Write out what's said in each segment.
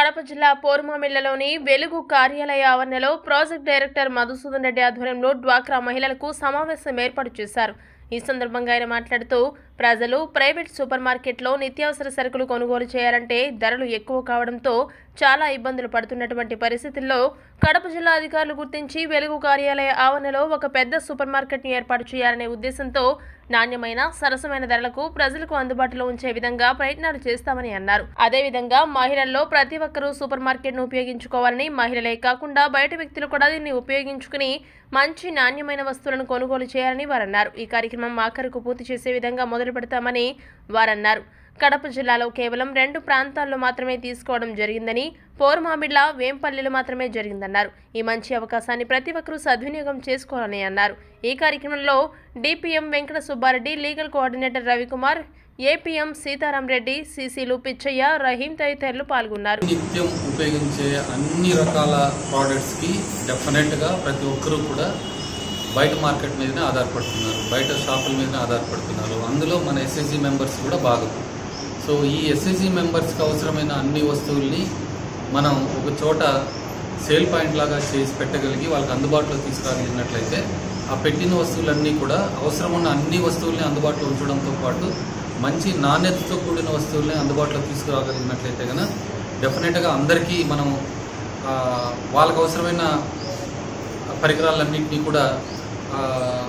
కడప జిల్లా పోరుమామిళ్లలోని వెలుగు కార్యాలయ ఆవరణలో ప్రాజెక్ట్ డైరెక్టర్ మధుసూదన్ రెడ్డి ఆధ్వర్యంలో డ్వాక్రా మహిళలకు సమావేశం ఏర్పాటు చేశారు ఈ సందర్భంగా ఆయన మాట్లాడుతూ ప్రజలు ప్రైవేట్ సూపర్ మార్కెట్లో నిత్యావసర సరుకులు కొనుగోలు చేయాలంటే ధరలు ఎక్కువ కావడంతో చాలా ఇబ్బందులు పడుతున్నటువంటి పరిస్థితుల్లో కడప జిల్లా అధికారులు గుర్తించి వెలుగు కార్యాలయ ఆవరణలో ఒక పెద్ద సూపర్ మార్కెట్ని ఏర్పాటు చేయాలనే ఉద్దేశంతో నాణ్యమైన సరసమైన ధరలకు ప్రజలకు అందుబాటులో ఉంచే విధంగా ప్రయత్నాలు చేస్తామని అన్నారు అదేవిధంగా మహిళల్లో ప్రతి ఒక్కరూ సూపర్ మార్కెట్ను ఉపయోగించుకోవాలని మహిళలే కాకుండా బయట వ్యక్తులు కూడా దీన్ని ఉపయోగించుకుని మంచి నాణ్యమైన వస్తువులను కొనుగోలు చేయాలని వారన్నారు ఈ కార్యక్రమం ఆఖరుకు పూర్తి చేసే విధంగా మొదలు పెడతామని వారన్నారు కడప జిల్లాలో కేవలం రెండు ప్రాంతాల్లో మాత్రమే తీసుకోవడం జరిగిందని పోరుమామిడ్ల వేంపల్లిలో మాత్రమే జరిగిందన్నారు ఈ మంచి అవకాశాన్ని ప్రతి ఒక్కరూ సద్వినియోగం చేసుకోవాలని అన్నారు ఈ కార్యక్రమంలో DPM Venkata Subbareddy legal coordinator Ravikumar APM Sitaram Reddy సీసీలు పిచ్చయ్య రహీం తదితరులు పాల్గొన్నారు నిత్యం ఉపయోగించే అన్ని రకాల ప్రోడక్ట్స్కి డెఫినెట్గా ప్రతి ఒక్కరూ కూడా బయట మార్కెట్ మీదనే ఆధారపడుతున్నారు బయట షాపుల మీదనే ఆధారపడుతున్నారు అందులో మన ఎస్ఎస్జి మెంబర్స్ కూడా భాగం సో ఈ ఎస్ఎస్జి మెంబర్స్కి అవసరమైన అన్ని వస్తువుల్ని మనం ఒక చోట సేల్ పాయింట్ లాగా చేసి పెట్టగలిగి వాళ్ళకి అందుబాటులో తీసుకురాగలిగినట్లయితే ఆ పెట్టిన వస్తువులన్నీ కూడా అవసరం ఉన్న అన్ని వస్తువుల్ని అందుబాటులో ఉంచడంతో పాటు మంచి నాణ్యతతో కూడిన వస్తువుల్ని అందుబాటులో తీసుకురాగలిగినట్లయితే కనుక డెఫినెట్గా అందరికీ మనం ఆ, వాళ్ళకు అవసరమైన పరికరాలన్నింటినీ కూడా ఆ,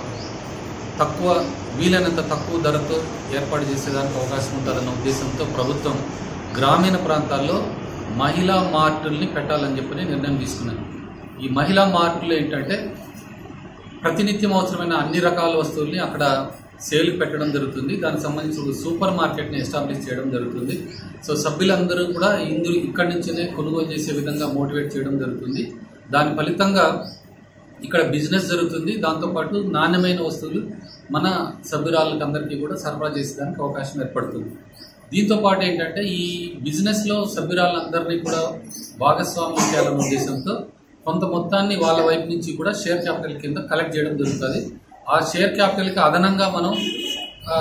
తక్కువ వీలైనంత తక్కువ ధరతో ఏర్పాటు చేసేదానికి అవకాశం ఉంటుందన్న ఉద్దేశంతో ప్రభుత్వం గ్రామీణ ప్రాంతాల్లో మహిళా మార్టుల్ని పెట్టాలని చెప్పని నిర్ణయం తీసుకున్నాను ఈ మహిళా మార్టులు ఏంటంటే ప్రతినిత్యం అవసరమైన అన్ని రకాల వస్తువుల్ని అక్కడ సేల్ పెట్టడం జరుగుతుంది దానికి సంబంధించి ఒక సూపర్ మార్కెట్ని ఎస్టాబ్లిష్ చేయడం జరుగుతుంది సో సభ్యులందరూ కూడా ఇందులో ఇక్కడి నుంచినే కొనుగోలు చేసే విధంగా మోటివేట్ చేయడం జరుగుతుంది దాని ఫలితంగా ఇక్కడ బిజినెస్ జరుగుతుంది దాంతోపాటు నాణ్యమైన వస్తువులు మన సభ్యురాళ్ళకి అందరికీ కూడా సరఫరా చేసేదానికి అవకాశం ఏర్పడుతుంది దీంతో పాటు ఏంటంటే ఈ బిజినెస్లో సభ్యురాళ్ళందరినీ కూడా భాగస్వామ్యం చేయాలన్న ఉద్దేశంతో కొంత మొత్తాన్ని వాళ్ళ వైపు నుంచి కూడా షేర్ క్యాపిటల్ కింద కలెక్ట్ చేయడం జరుగుతుంది ఆ షేర్ క్యాపిటల్కి అదనంగా మనం ఆ,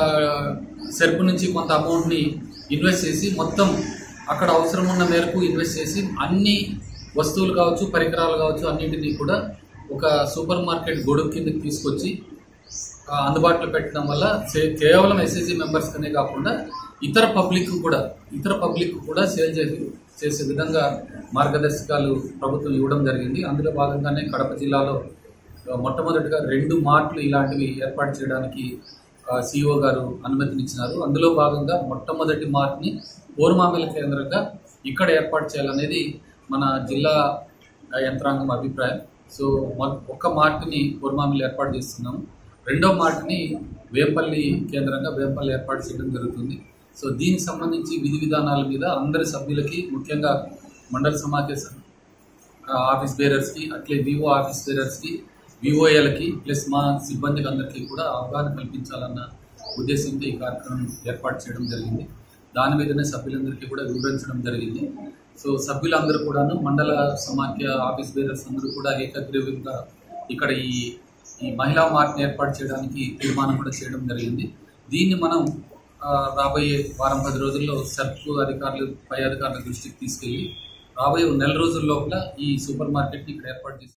సెర్పు నుంచి కొంత అమౌంట్ని ఇన్వెస్ట్ చేసి మొత్తం అక్కడ అవసరం ఉన్న మేరకు ఇన్వెస్ట్ చేసి అన్ని వస్తువులు కావచ్చు పరికరాలు కావచ్చు అన్నింటినీ కూడా ఒక సూపర్ మార్కెట్ గొడుగు కిందకి తీసుకొచ్చి ఆ, అందుబాటులో పెట్టడం వల్ల సే- కేవలం ఎస్ఎస్జి మెంబర్స్ కనే కాకుండా ఇతర పబ్లిక్ కూడా ఇతర పబ్లిక్ కూడా సేల్ చేసి చేసే విధంగా మార్గదర్శకాలు ప్రభుత్వం ఇవ్వడం జరిగింది అందులో భాగంగానే కడప జిల్లాలో ఆ, మొట్టమొదటిగా రెండు మార్ట్లు ఇలాంటివి ఏర్పాటు చేయడానికి సిఇఓ గారు అనుమతినిచ్చినారు అందులో భాగంగా మొట్టమొదటి మార్ట్ని ఓర్మామిల కేంద్రంగా ఇక్కడ ఏర్పాటు చేయాలనేది మన జిల్లా ఆ, యంత్రాంగం అభిప్రాయం సో మొ- ఒక్క మార్ట్ని ఓర్మామిలు ఏర్పాటు చేస్తున్నాము రెండో మార్ట్ని వేంపల్లి కేంద్రంగా వేంపల్లి ఏర్పాటు చేయడం జరుగుతుంది సో దీనికి సంబంధించి విధి విధానాల మీద అందరి సభ్యులకి ముఖ్యంగా మండల సమాఖ్య స- ఆ, ఆఫీస్ బేరర్స్కి అట్లే వివో ఆఫీస్ బేరర్స్కి వివోఏలకి ప్లస్ మా సిబ్బందికి అందరికీ కూడా అవగాహన కల్పించాలన్న ఉద్దేశంతో ఈ కార్యక్రమం ఏర్పాటు చేయడం జరిగింది దాని మీదనే సభ్యులందరికీ కూడా వివరించడం జరిగింది సో సభ్యులందరూ కూడాను మండల సమాఖ్య ఆఫీస్ బేరర్స్ అందరూ కూడా ఏకగ్రీవంగా ఇక్కడ ఈ ఈ మహిళా మార్ట్ని ఏర్పాటు చేయడానికి తీర్మానం కూడా చేయడం జరిగింది దీన్ని మనం ఆ, రాబోయే వారం పది రోజుల్లో సర్పు అధికారులు పై అధికారుల దృష్టికి తీసుకెళ్లి రాబోయే నెల రోజుల లోపల ఈ సూపర్ మార్కెట్ని ఇక్కడ ఏర్పాటు చేసి